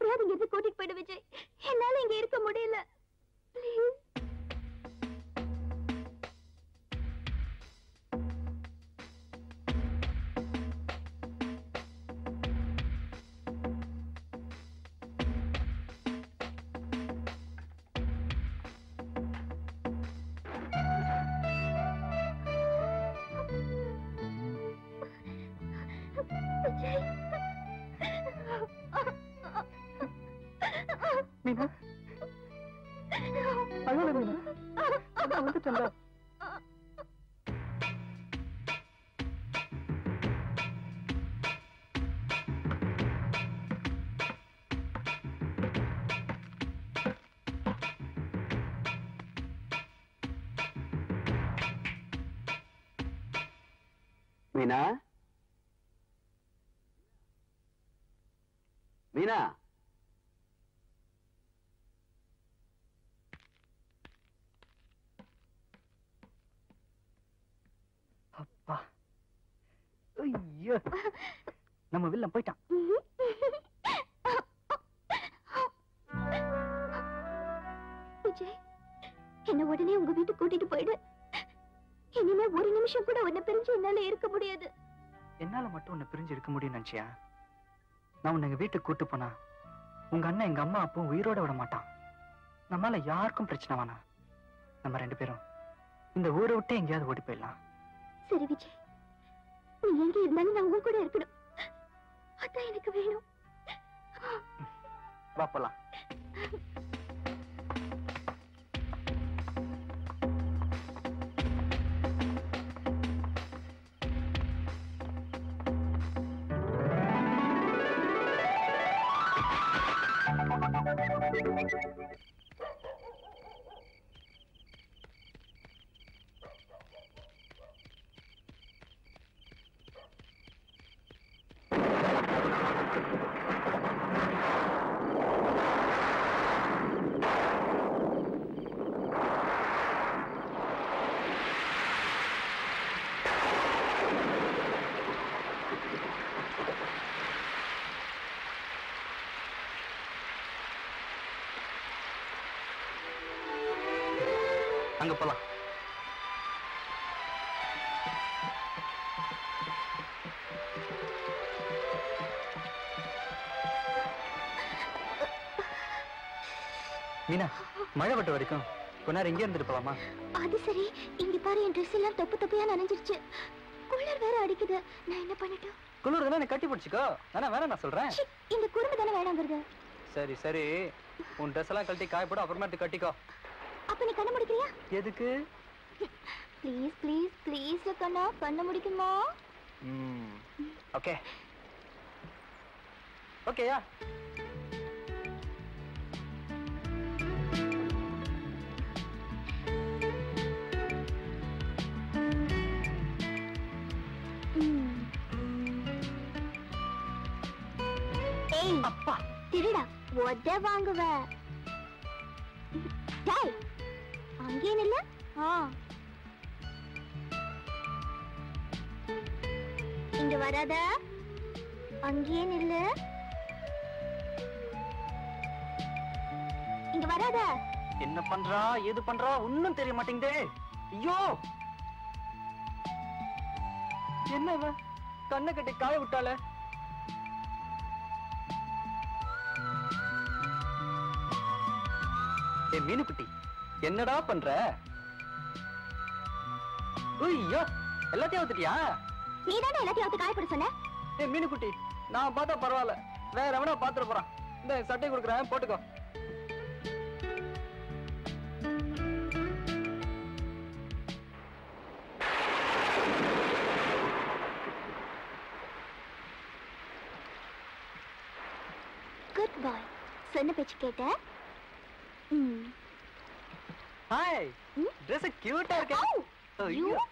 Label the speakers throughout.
Speaker 1: எப்படியாவது இங்க இருந்து கூட்டிட்டு போயிடு விஜய் என்னால இங்க இருக்க முடியல ப்ளீஸ் விஜய்
Speaker 2: மீனா அழாத மீனா நான் வந்துட்டேன்ல
Speaker 3: மீனா மீனா
Speaker 2: அப்பா ஐயோ நம்ம வில்லம் போயிட்டான்
Speaker 1: விஜய் என்ன உடனே உங்க வீட்டுக்கு கூட்டிட்டு போயிடு இனிமே ஒரு நிமிஷம் கூட உன்னை பிரிஞ்சு என்னால இருக்க முடியாது
Speaker 2: என்னால மட்டும் உன்னை பிரிஞ்சு இருக்க முடியும் நினைச்சியா நான் உன்னை எங்க வீட்டுக்கு கூட்டு போனா உங்க அண்ணன் எங்க அம்மா அப்பவும் உயிரோட விட மாட்டான் நம்மால யாருக்கும் பிரச்சனை வேணாம் நம்ம ரெண்டு பேரும் இந்த ஊரை விட்டு எங்கேயாவது ஓடி போயிடலாம்
Speaker 1: சரி விஜய் நீ எங்க இருந்தாலும் நான் உன் கூட இருக்கணும் அதான் எனக்கு வேணும்
Speaker 2: வா போலாம் அங்க போலாம் மீனா மழை பட்ட வரைக்கும் கொஞ்ச நேரம் இங்கே இருந்துட்டு போலாமா
Speaker 1: அது சரி இங்க பாரு என் ட்ரெஸ் எல்லாம் தொப்பு தொப்பையா நனைஞ்சிருச்சு குளிர் வேற அடிக்குது நான் என்ன பண்ணட்டும்
Speaker 2: குளிர் தானே என்னை கட்டி பிடிச்சிக்கோ தானே வேணாம் நான் சொல்றேன்
Speaker 1: ச்சீ, இந்த குறும்பு தானே வேணாங்கிறது
Speaker 2: சரி சரி உன் ட்ரெஸ் எல்லாம் கழட்டி காய போடு அப்புறமா எடுத்து கட்டிக்கோ
Speaker 1: அப்ப நீ கண்ண முடிக்கிறியா
Speaker 2: எதுக்கு
Speaker 1: ப்ளீஸ் ப்ளீஸ் ப்ளீஸ் கண்ணா கண்ண முடிக்குமா
Speaker 2: ம் ஓகே ஓகேயா
Speaker 1: ம். ஏய்
Speaker 2: அப்பா
Speaker 1: திருடா ஒத வாங்குவ டேய் அங்கே நில்ல ஆ இங்க வராத அங்கேயே நில்லு இங்க வராத
Speaker 2: என்ன பண்றா ஏது பண்றா ஒண்ணும் தெரிய மாட்டேங்குதே ஐயோ என்ன இவ கண்ணை கட்டி காய விட்டாளே ஏ மீனுக்குட்டி என்னடா பண்ற ஐயோ எல்லாத்தையும் ஊத்துட்டியா
Speaker 1: நீ தானே எல்லாத்தையும் ஒத்து காயப்பட சொன்ன
Speaker 2: ஏ மீனுக்குட்டி நான் பார்த்தா பரவாயில்ல வேற எவனா பாத்துட்டு போறான் இந்த சட்டை கொடுக்குறேன் போட்டுக்கோ
Speaker 1: குட் பாய் சொன்ன பேச்சு கேட்ட ம்
Speaker 2: ஹாய்
Speaker 1: ம்?
Speaker 2: ட்ரெஸ் கியூட்டா இருக்கே
Speaker 1: Ow!
Speaker 2: ஐயோ
Speaker 1: You?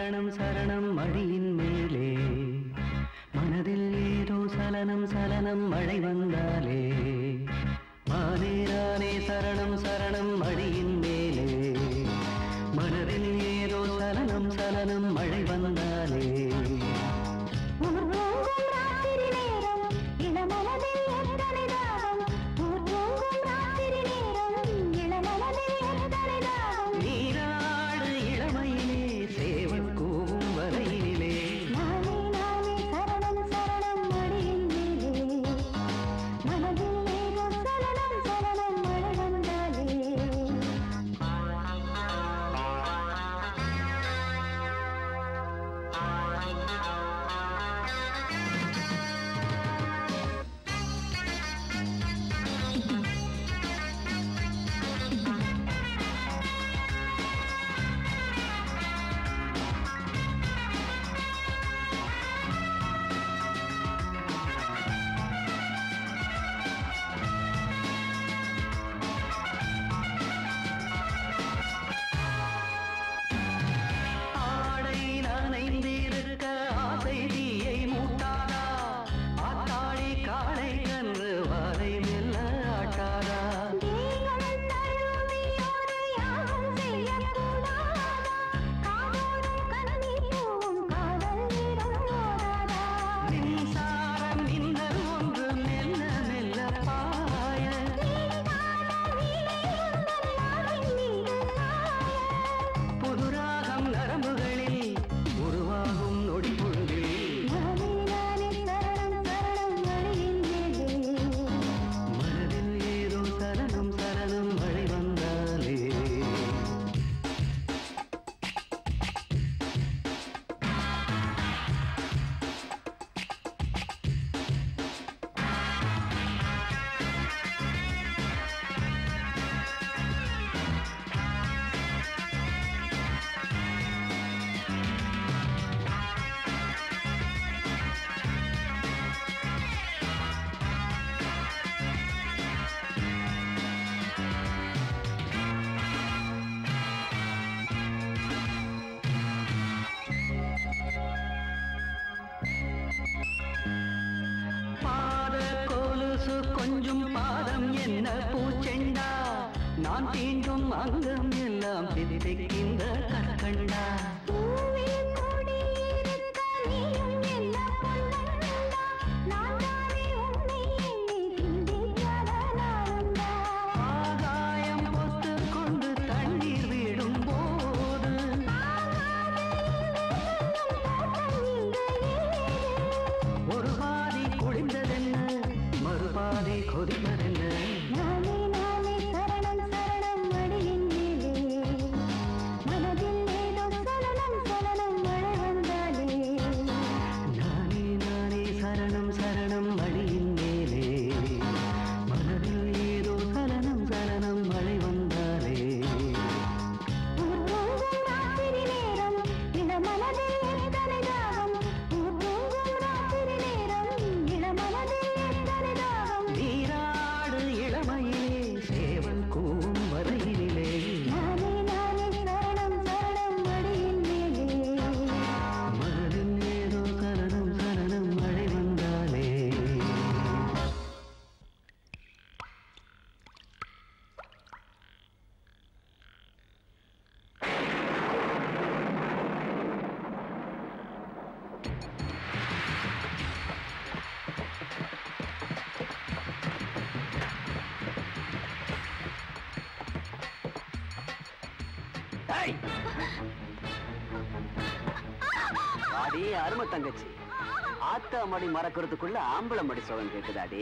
Speaker 3: சரணம் சரணம் மடியின் மேலே மனதில் ஏதோ சலனம் சலனம் மழை வந்தாலே மானே நானே சரணம் சரணம் மடியின் மேலே மனதில் ஏதோ சலனம் சலனம் மழை வந்தாலே
Speaker 1: ஊர்வூங்கும் ராத்திரி நேரம் இளமனதில் எத்தனை தாகம் ஊர்வூங்கும் ராத்திரி நேரம் இளமனதில் எத்தனை தாகம்
Speaker 3: நீராடு இளமையிலே சேவல் கூவும் வரையிலே
Speaker 1: நானே நானே சரணம் சரணம் மடியின் மேலே மனதில் ஏதோ சலனம் சலனம் மழை வந்தாலே
Speaker 3: ஆடை நனைந்திருக்க ஆசை தீயை மூட்டாதா ஆத்தாடி காளை கன்று வாரை மெல்ல ஆட்டாதா
Speaker 1: தேகம் தழுவியோடு யாகம் செய்யக்கூடாதா காதோடும் கண்ணீர் பூவும் காதல் நிறம் ஓடாதா
Speaker 3: மின்சாரம் மின்னல் ஒன்று மெல்ல மெல்ல பாய புதுராகம் நரம்புகளில் உருவாகும் நொடி பொழுதில் மனதில் ஏதோ சலனம் சலனம் மழை வந்தாலே பாத கொலுசு கொஞ்சம் பாதம் என்ன பூச்செண்டா நான் தீண்டும் அங்கம் எல்லாம் திதிக்கின்ற கற்கண்டா ஆகாயம் ஒத்து கொண்டு தண்ணீர் விடும் போது ஒரு பாதி குளிர்ந்ததென்ன மறுபாதி கொதிப்பதென்ன
Speaker 1: நானே நானே சரணம் சரணம் மடியின் மேலே மனதில் ஏதோ சலனம் சலனம் மழை வந்தாலே
Speaker 3: நானே நானே சரணம் சரணம் மடியின் மேலே மனதில் ஏதோ சலனம் சலனம் மழை வந்தாலே
Speaker 1: ஊர்வூங்கும் ராத்திரி நேரம் இளமனதில் எத்தனை தாகம் ஊர்வூங்கும் ராத்திரி நேரம் இளமனதில் எத்தனை தாகம்
Speaker 3: நீராடு இளமையிலே சேவல் கூவும் வரையிலே
Speaker 1: நானே நானே சரணம் சரணம் மடியின் மேலே
Speaker 3: மனதில் ஏதோ சலனம் சலனம் மழை வந்தாலே
Speaker 4: அடி அருமை தங்கச்சி ஆத்தா மடி மறக்கிறதுக்குள்ள ஆம்பளை மடி சுகம் கேக்குதாடி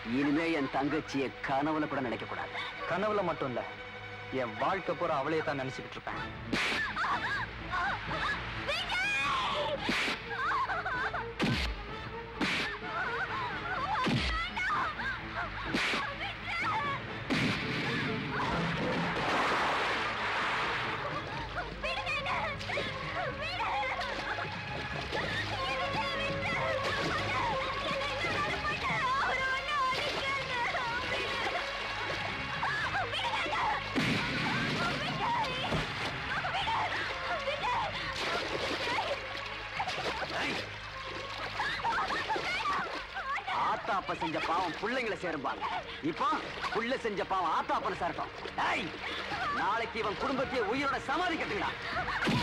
Speaker 4: இனிமே என் தங்கச்சியை கனவுல கூட நினைக்க கூடாது
Speaker 2: கனவுல மட்டும் இல்ல என் வாழ்க்கை பூரா அவளையே தான் நினைச்சுக்கிட்டு இருப்பேன்
Speaker 4: ஆத்தா அப்ப செஞ்ச பாவம் பிள்ளைங்களை சேரும்பாங்க இப்போ புள்ள செஞ்ச பாவம் ஆத்தா அப்பன சேரட்டும் டேய், நாளைக்கு இவன் குடும்பத்தையே உயிரோட சமாதி கட்டுங்கடா